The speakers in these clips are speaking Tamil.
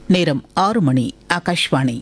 நேரம் ஆறு மணி ஆகாஷ்வாணி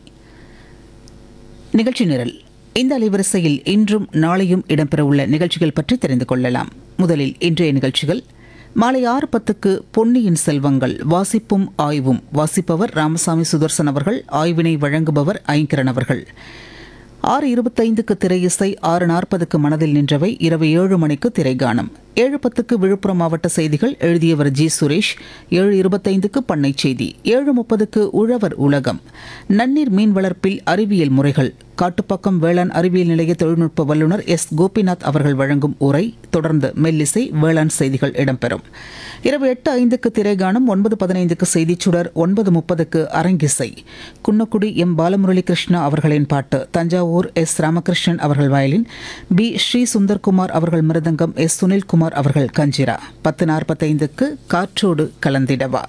நிகழ்ச்சி நிரல் இந்த அலைவரிசையில் இன்றும் நாளையும் இடம்பெறவுள்ள நிகழ்ச்சிகள் பற்றி தெரிந்து கொள்ளலாம் முதலில் இன்றைய நிகழ்ச்சிகள் மாலை ஆறு பத்துக்கு பொன்னியின் செல்வங்கள் வாசிப்பும் ஆய்வும் வாசிப்பவர் ராமசாமி சுதர்சன் அவர்கள் ஆய்வினை வழங்குபவர் ஐங்கரன் அவர்கள் ஆறு இருபத்தைந்துக்கு திரையிசை ஆறு நாற்பதுக்கு மனதில் நின்றவை இரவு ஏழு மணிக்கு திரைகானம் ஏழு பத்துக்கு விழுப்புரம் மாவட்ட செய்திகள் எழுதியவர் ஜி சுரேஷ் ஏழு இருபத்தைந்துக்கு பண்ணை செய்தி ஏழு முப்பதுக்கு உழவர் உலகம் நன்னீர் மீன் வளர்ப்பில் அறிவியல் முறைகள் காட்டுப்பாக்கம் வேளாண் அறிவியல் நிலைய தொழில்நுட்ப வல்லுநர் எஸ் கோபிநாத் அவர்கள் வழங்கும் உரை தொடர்ந்து மெல்லிசை வேளாண் செய்திகள் இடம்பெறும் இரவு எட்டு ஐந்துக்கு திரைகானம் ஒன்பது பதினைந்துக்கு செய்திச் சுடர் ஒன்பது முப்பதுக்கு அரங்கிசை குன்னக்குடி எம் பாலமுரளி கிருஷ்ணா அவர்களின் பாட்டு தஞ்சாவூர் எஸ் ராமகிருஷ்ணன் அவர்கள் வயலின் பி ஸ்ரீ சுந்தர்குமார் அவர்கள் மிருதங்கம் எஸ் சுனில்குமார் அவர்கள் கஞ்சிரா பத்து நாற்பத்தைந்துக்கு காற்றோடு கலந்திடவா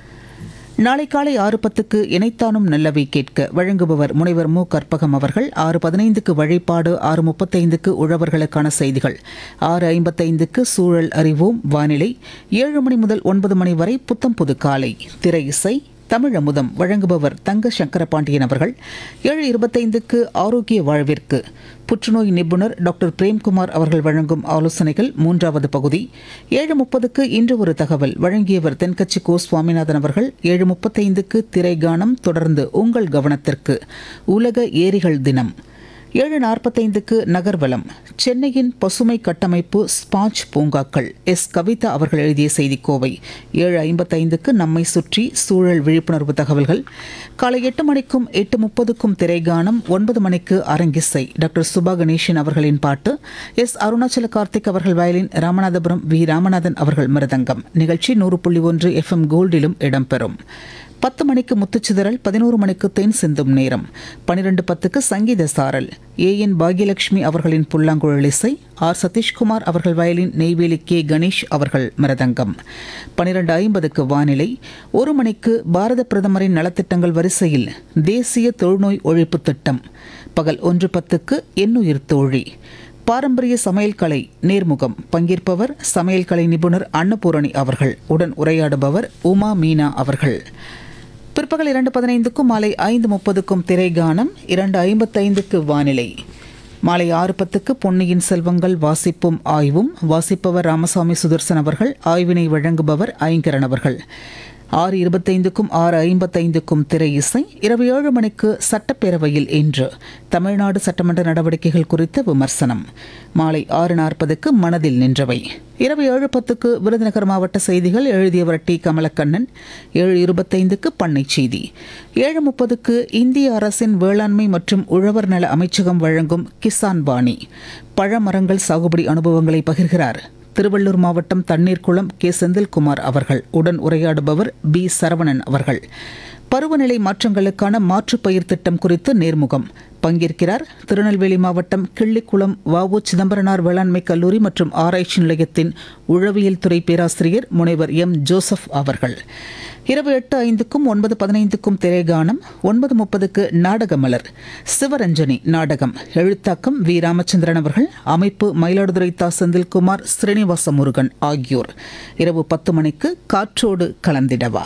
நாளை காலை ஆறு பத்துக்கு இணைத்தானும் நல்லவை கேட்க வழங்குபவர் முனைவர் மு கற்பகம் அவர்கள் ஆறு பதினைந்துக்கு வழிபாடு ஆறு முப்பத்தைந்துக்கு உழவர்களுக்கான செய்திகள் ஆறு ஐம்பத்தைந்துக்கு சூழல் அறிவோம் வானிலை ஏழு மணி முதல் ஒன்பது மணி வரை புத்தம் புது காலை திரை இசை தமிழ் அமுதம் வழங்குபவர் தங்க சங்கரபாண்டியன் அவர்கள் ஏழு இருபத்தைந்துக்கு ஆரோக்கிய வாழ்விற்கு புற்றுநோய் நிபுணர் டாக்டர் பிரேம்குமார் அவர்கள் வழங்கும் ஆலோசனைகள் மூன்றாவது பகுதி ஏழு முப்பதுக்கு இன்று ஒரு தகவல் வழங்கியவர் தென்கட்சி கோ சுவாமிநாதன் அவர்கள் ஏழு முப்பத்தைந்துக்கு திரைகானம் தொடர்ந்து உங்கள் கவனத்திற்கு உலக ஏரிகள் தினம் ஏழு நாற்பத்தைந்துக்கு நகர்வலம் சென்னையின் பசுமை கட்டமைப்பு ஸ்பாஞ்ச் பூங்காக்கள் எஸ் கவிதா அவர்கள் எழுதிய செய்திக்கோவை ஏழு ஐம்பத்தைந்துக்கு நம்மை சுற்றி சூழல் விழிப்புணர்வு தகவல்கள் காலை எட்டு மணிக்கும் எட்டு முப்பதுக்கும் திரைகானம் ஒன்பது மணிக்கு அரங்கிசை டாக்டர் சுபா கணேசன் அவர்களின் பாட்டு எஸ் அருணாச்சல கார்த்திக் அவர்கள் வயலின் ராமநாதபுரம் வி ராமநாதன் அவர்கள் மிருதங்கம் நிகழ்ச்சி நூறு புள்ளி ஒன்று எஃப்எம் கோல்டிலும் இடம்பெறும் பத்து மணிக்கு முத்துச்சிதறல் பதினோரு மணிக்கு தென் சிந்தும் நேரம் பனிரெண்டு பத்துக்கு சங்கீத சாரல் ஏ என் பாக்யலட்சுமி அவர்களின் புல்லாங்குழல் இசை ஆர் சதீஷ்குமார் அவர்கள் வயலின் நெய்வேலி கே கணேஷ் அவர்கள் மிருதங்கம் பனிரெண்டு ஐம்பதுக்கு வானிலை ஒரு மணிக்கு பாரத பிரதமரின் நலத்திட்டங்கள் வரிசையில் தேசிய தொழுநோய் ஒழிப்பு திட்டம் பகல் ஒன்று பத்துக்கு எண்ணுயிர் தோழி பாரம்பரிய சமையல் கலை நேர்முகம் பங்கேற்பவர் சமையல் கலை நிபுணர் அன்னபூரணி அவர்கள் உடன் உரையாடுபவர் உமா மீனா அவர்கள் பிற்பகல் இரண்டு பதினைந்துக்கும் மாலை ஐந்து முப்பதுக்கும் திரைகானம் இரண்டு ஐம்பத்தைந்துக்கு வானிலை மாலை ஆறு பத்துக்கு பொன்னியின் செல்வங்கள் வாசிப்பும் ஆய்வும் வாசிப்பவர் ராமசாமி சுதர்சன் அவர்கள் ஆய்வினை வழங்குபவர் ஐங்கரன் அவர்கள் ஆறு இருபத்தைந்துக்கும் ஆறு ஐம்பத்தைந்துக்கும் திரை இசை இரவு ஏழு மணிக்கு சட்டப்பேரவையில் இன்று தமிழ்நாடு சட்டமன்ற நடவடிக்கைகள் குறித்த விமர்சனம் மாலை ஆறு நாற்பதுக்கு மனதில் நின்றவை இரவு ஏழு பத்துக்கு விருதுநகர் மாவட்ட செய்திகள் எழுதியவர் டி கமலக்கண்ணன் ஏழு இருபத்தைந்துக்கு பண்ணை செய்தி ஏழு முப்பதுக்கு இந்திய அரசின் வேளாண்மை மற்றும் உழவர் நல அமைச்சகம் வழங்கும் கிசான் பாணி பழமரங்கள் சாகுபடி அனுபவங்களை பகிர்கிறார் திருவள்ளூர் மாவட்டம் தண்ணீர்குளம் கே செந்தில்குமார் அவர்கள் உடன் உரையாடுபவர் பி சரவணன் அவர்கள் பருவநிலை மாற்றங்களுக்கான மாற்றுப் பயிர் திட்டம் குறித்து நேர்முகம் பங்கேற்கிறார் திருநெல்வேலி மாவட்டம் கிள்ளிக்குளம் வஉ சிதம்பரனார் வேளாண்மை கல்லூரி மற்றும் ஆராய்ச்சி நிலையத்தின் உழவியல் துறை பேராசிரியர் முனைவர் எம் ஜோசப் அவர்கள் இரவு எட்டு ஐந்துக்கும் ஒன்பது பதினைந்துக்கும் திரைகானம் ஒன்பது முப்பதுக்கு நாடகமலர் சிவரஞ்சனி நாடகம் எழுத்தாக்கம் வி ராமச்சந்திரன் அவர்கள் அமைப்பு மயிலாடுதுறை தா செந்தில்குமார் ஸ்ரீனிவாச முருகன் ஆகியோர் இரவு பத்து மணிக்கு காற்றோடு கலந்திடவா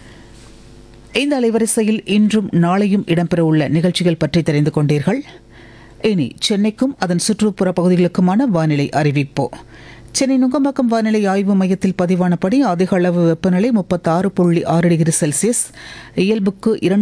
இந்த அலைவரிசையில் இன்றும் நாளையும் இடம்பெறவுள்ள நிகழ்ச்சிகள் பற்றி தெரிந்து கொண்டீர்கள் இனி சென்னைக்கும் அதன் சுற்றுப்புற பகுதிகளுக்குமான வானிலை அறிவிப்போ சென்னை நுங்கம்பாக்கம் வானிலை ஆய்வு மையத்தில் பதிவானபடி அதிக அளவு வெப்பநிலை முப்பத்தாறு புள்ளி ஆறு டிகிரி செல்சியஸ் இயல்புக்கு இரண்டு